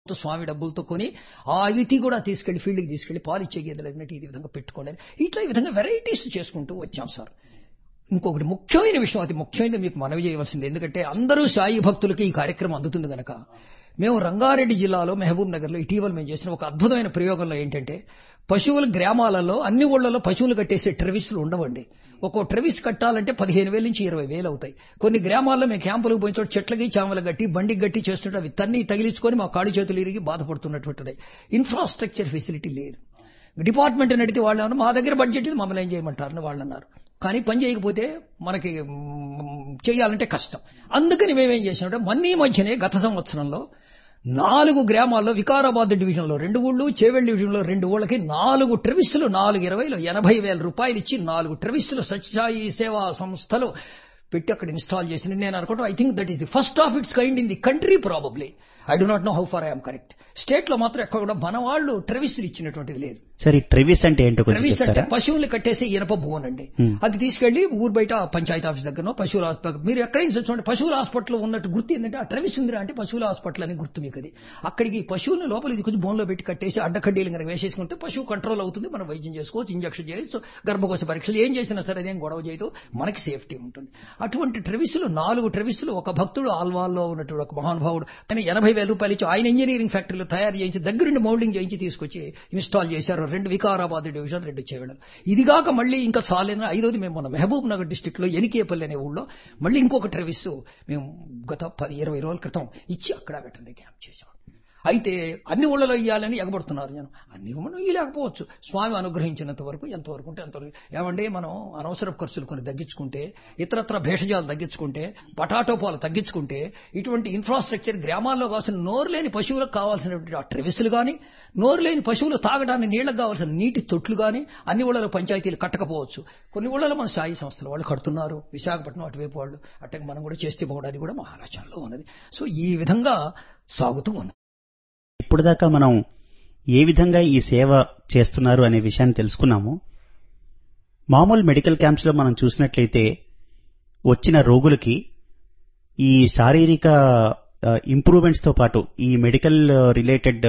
స్వామి డబ్బులతో కొని ఆ అవితి కూడా తీసుకెళ్లి ఫీల్డ్కి తీసుకెళ్లి పాలిచ్చే గేదెలు అన్నట్టు ఈ విధంగా పెట్టుకోండి అని ఇట్లా ఈ విధంగా వెరైటీస్ చేసుకుంటూ వచ్చాం సార్ ఇంకొకటి ముఖ్యమైన విషయం అతి ముఖ్యమైనది మీకు మనవి చేయవలసింది ఎందుకంటే అందరూ సాయి భక్తులకి ఈ కార్యక్రమం అందుతుంది గనక మేము రంగారెడ్డి జిల్లాలో మహబూబ్ నగర్లో ఇటీవల మేము చేసిన ఒక అద్భుతమైన ప్రయోగంలో ఏంటంటే పశువుల గ్రామాలలో అన్ని ఊళ్ళలో పశువులు కట్టేసే ట్రెవిస్లు ఉండవండి ఒక్కో ట్రెవిస్ కట్టాలంటే పదిహేను వేల నుంచి ఇరవై వేలు అవుతాయి కొన్ని గ్రామాల్లో మేము క్యాంపులకు పోయిన చోట చెట్లకి చామలు గట్టి బండికి గట్టి చేస్తుంటే అవి తన్ని తగిలించుకొని మా కాళ్ళు చేతులు ఇరిగి బాధపడుతున్నటువంటి ఇన్ఫ్రాస్ట్రక్చర్ ఫెసిలిటీ లేదు డిపార్ట్మెంట్ నడితే వాళ్ళు అన్నారు మా దగ్గర బడ్జెట్ ఇది మమ్మల్ని ఏం చేయమంటారని వాళ్ళు అన్నారు కానీ పని చేయకపోతే మనకి చేయాలంటే కష్టం అందుకని మేమేం చేసినామంటే మన్నీ మధ్యనే గత సంవత్సరంలో నాలుగు గ్రామాల్లో వికారాబాద్ డివిజన్లో రెండు ఊళ్ళు చేవెళ్ళ డివిజన్లో రెండు ఊళ్ళకి నాలుగు ట్రెవిస్లు నాలుగు ఇరవైలో ఎనభై వేల రూపాయలు ఇచ్చి నాలుగు ట్రెవిస్లు సత్యసాయి సేవా సంస్థలు పెట్టి అక్కడ ఇన్స్టాల్ చేసింది నేను అనుకుంటా I think that is the first of its kind in the country probably I do not know how far I'm correct state లో మాత్రం ఎక్కడ కూడా మన వాళ్ళు ట్రెవిస్లు ఇచ్చినటువంటిది లేదు సరే ఈ ట్రెవిస్ అంటే ఏంటో కొంచెం ట్రెవిస్ అంటే చెప్తారా పశువులు కట్టేసి ఇనప బోన్ అండి Hmm. అది తీసుకెళ్లి ఊరు బయట పంచాయతీ ఆఫీస్ దగ్గర పశువుల హాస్పిటల్ మీరు ఎక్కడైనా చూడండి పశువుల హాస్పిటల్ ఉన్నట్టు గుర్తు ఏంటంటే ఆ ట్రెవిస్ ఉందిరా అంటే పశువుల హాస్పిటల్ అని గుర్తు మీకు అది అక్కడికి పశువుని లోపల ఇది కొంచెం బోన్లో పెట్టి కట్టేసి అడ్డకడ్డీలు కనుక వేసేసుకుంటే పశువు కంట్రోల్ అవుతుంది మనం వైద్యం చేసుకోవచ్చు ఇంజక్షన్ చేయొచ్చు గర్భకోశ పరీక్షలు ఏం చేసినా సరే అదేం గొడవ చేయదు మనకి సేఫ్టీ ఉంటుంది అటువంటి ట్రెవిస్లు నాలుగు ట్రెవిస్లు ఒక భక్తుడు ఆల్వాల్లో ఉన్నటువంటి ఒక మహానుభావుడు ఆయన ఎనభై వేల రూపాయలు ఇచ్చి ఆయన ఇంజనీరింగ్ ఫ్యాక్టరీలో తయారు చేయించి దగ్గరుండి మౌల్డింగ్ చేయించి తీసుకొచ్చి ఇన్స్టాల్ చేశారు రెండు వికారాబాద్ డివిజన్ రెండు చేవడం ఇదిగాక మళ్ళీ ఇంకా చాలేని ఐదోది మేము మన మహబూబ్ నగర్ డిస్టిక్ లో ఎనికేపల్లి అనే ఊళ్ళో మళ్ళీ ఇంకొక ట్రెవిస్ మేము గత పది ఇరవై రోజుల క్రితం ఇచ్చి అక్కడ వెటర్నరీ క్యాంప్ చేసాం అయితే అన్ని ఊళ్ళలో ఇవ్వాలని ఎగబడుతున్నారు నేను అన్ని మనం ఇవ్వలేకపోవచ్చు స్వామి అనుగ్రహించినంత వరకు ఎంతవరకు ఉంటే అంతవరకు ఏమంటే మనం అనవసర ఖర్చులు కొన్ని తగ్గించుకుంటే ఇతరత్ర భేషజాలు తగ్గించుకుంటే పటాటో పాలు తగ్గించుకుంటే ఇటువంటి ఇన్ఫ్రాస్ట్రక్చర్ గ్రామాల్లో కావాల్సిన నోరు లేని పశువులకు కావాల్సినటువంటి ఆ ట్రెవిస్లు కానీ నోరు లేని పశువులు తాగడానికి నీళ్లకు కావాల్సిన నీటి తొట్లు కానీ అన్ని ఊళ్ళలో పంచాయతీలు కట్టకపోవచ్చు కొన్ని ఊళ్ళలో మన సాయి సంస్థలు వాళ్ళు కడుతున్నారు విశాఖపట్నం అటువైపు వాళ్ళు అట్టకి మనం కూడా చేస్తే బాగుండదు అది కూడా మా ఆలోచనలో ఉన్నది సో ఈ విధంగా సాగుతూ ఉన్నది ఇప్పుడు దాకా మనం ఏ విధంగా ఈ సేవ చేస్తున్నారు అనే విషయాన్ని తెలుసుకున్నాము మామూలు మెడికల్ క్యాంప్స్ లో మనం చూసినట్లయితే వచ్చిన రోగులకి ఈ శారీరక ఇంప్రూవ్మెంట్స్ తో పాటు ఈ మెడికల్ రిలేటెడ్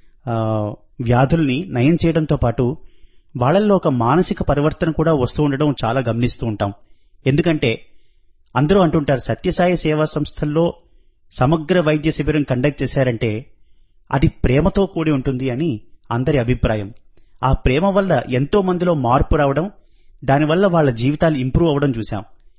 వ్యాధుల్ని నయం చేయడంతో పాటు వాళ్ళల్లో ఒక మానసిక పరివర్తన కూడా వస్తూ ఉండడం చాలా గమనిస్తూ ఉంటాం ఎందుకంటే అందరూ అంటుంటారు సత్యసాయి సేవా సంస్థల్లో సమగ్ర వైద్య శిబిరం కండక్ట్ చేశారంటే అది ప్రేమతో కూడి ఉంటుంది అని అందరి అభిప్రాయం ఆ ప్రేమ వల్ల ఎంతో మందిలో మార్పు రావడం దానివల్ల వాళ్ళ జీవితాలు ఇంప్రూవ్ అవ్వడం చూశాం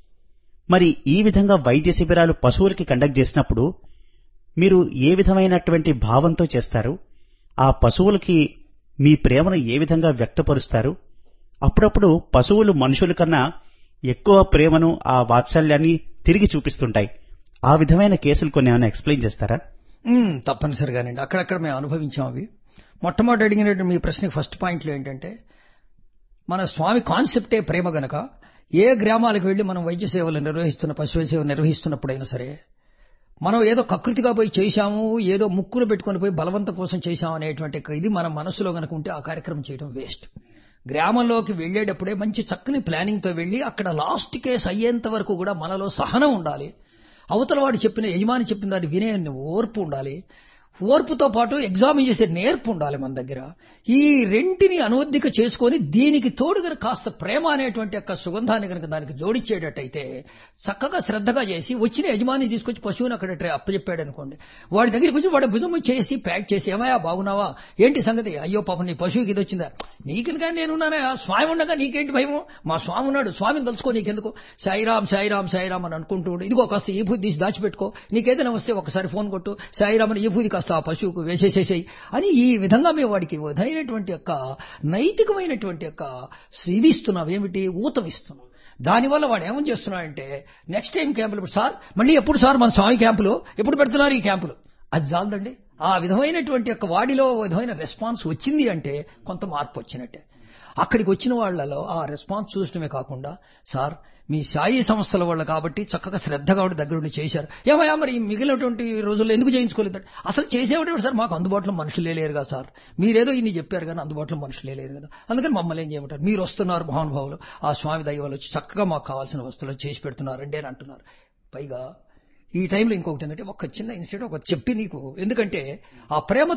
మరి ఈ విధంగా వైద్య శిబిరాలు పశువులకి కండక్ట్ చేసినప్పుడు మీరు ఏ విధమైనటువంటి భావంతో చేస్తారు ఆ పశువులకి మీ ప్రేమను ఏ విధంగా వ్యక్తపరుస్తారు అప్పుడప్పుడు పశువులు మనుషుల కన్నా ఎక్కువ ప్రేమను ఆ వాత్సల్యాన్ని తిరిగి చూపిస్తుంటాయి ఆ విధమైన కేసులు కొన్ని ఏమైనా ఎక్స్ప్లెయిన్ చేస్తారా మ్మ్, తప్పనిసరిగానండి అక్కడక్కడ మేము అనుభవించాం అవి మొట్టమొదటి అడిగినట్టు మీ ప్రశ్నకి ఫస్ట్ పాయింట్లో ఏంటంటే మన స్వామి కాన్సెప్టే ప్రేమ గనక ఏ గ్రామాలకు వెళ్లి మనం వైద్య సేవలు నిర్వహిస్తున్న పశు సేవ నిర్వహిస్తున్నప్పుడైనా సరే మనం ఏదో కకృతిగా పోయి చేశాము ఏదో ముక్కులు పెట్టుకొని పోయి బలవంతం కోసం చేశాము అనేటువంటి ఇది మన మనసులో గనక ఉంటే ఆ కార్యక్రమం చేయడం వేస్ట్ గ్రామంలోకి వెళ్లేటప్పుడే మంచి చక్కని ప్లానింగ్ తో వెళ్లి అక్కడ లాస్ట్ కేసు అయ్యేంత వరకు కూడా మనలో సహనం ఉండాలి అవతల వాడు చెప్పిన యజమాని చెప్పిన దాన్ని వినే ఓర్పు ఉండాలి ఓర్పుతో పాటు ఎగ్జామిన్ చేసే నేర్పు ఉండాలి మన దగ్గర ఈ రెంటిని అనువద్దిక చేసుకొని దీనికి తోడు గనక కాస్త ప్రేమ అనేటువంటి యొక్క సుగంధాన్ని కనుక దానికి జోడించేటట్టయితే చక్కగా శ్రద్ధగా చేసి వచ్చిన యజమాని తీసుకొచ్చి పశువుని అక్కడ ట్రే- అప్పచెప్పాడు అనుకోండి వాడి దగ్గరికి వచ్చి వాడి భుజము చేసి ప్యాక్ చేసి ఏమయ్యా బాగున్నావా ఏంటి సంగతి అయ్యో పాపం నీ పశువుకి ఇది వచ్చిందా నీకెందుకని నేనున్నానే ఆ స్వామి ఉండగా నీకేంటి భయము మా స్వామి ఉన్నాడు స్వామిని తలుచుకో నీకెందుకు సాయిరామ్ సాయిరామ్ సాయిరామ్ అని అనుకుంటూ ఉండు ఇదిగో కాస్త ఈ భూతి తీసి దాచిపెట్టుకో నీకేదైనా వస్తే ఒకసారి ఫోన్ కొట్టు సాయిరామ్ అని ఈ భూతి కాస్త ఆ పశువుకు వేసేసేసేయి అని ఈ విధంగా మేము వాడికి విధమైనటువంటి యొక్క నైతికమైనటువంటి యొక్క ఇది ఇస్తున్నాం ఏమిటి ఊతం ఇస్తున్నాం దానివల్ల వాడు ఏమని చేస్తున్నాడంటే నెక్స్ట్ టైం క్యాంపులు ఇప్పుడు సార్ మళ్ళీ ఎప్పుడు సార్ మన స్వామి క్యాంపులో ఎప్పుడు పెడుతున్నారు ఈ క్యాంపులు అది చాలదండి ఆ విధమైనటువంటి యొక్క వాడిలో ఓ విధమైన రెస్పాన్స్ వచ్చింది అంటే కొంత మార్పు వచ్చినట్టే అక్కడికి వచ్చిన వాళ్ళలో ఆ రెస్పాన్స్ చూసడమే కాకుండా సార్ మీ సాయి సంస్థల వల్ల కాబట్టి చక్కగా శ్రద్ధగా ఉండి దగ్గరుండి చేశారు ఏమయ్యా మరి ఈ మిగిలినటువంటి రోజుల్లో ఎందుకు చేయించుకోలేదు అసలు చేసేవాడు సార్ మాకు అందుబాటులో మనుషులే లేరు కదా సార్ మీరేదో ఇన్ని చెప్పారు కానీ అందుబాటులో మనుషులే లేరు కదా అందుకని మమ్మల్ని ఏం చేయమంటారు మీరు వస్తున్నారు మహానుభావులు ఆ స్వామి దయ వల్ల వచ్చి చక్కగా మాకు కావాల్సిన వస్తువులు చేసి పెడుతున్నారండి అని అంటున్నారు పైగా ఈ టైంలో ఇంకొకటి ఏంటంటే ఒక చిన్న ఇన్సిడెంట్ ఒక చెప్పి నీకు ఎందుకంటే ఆ ప్రేమ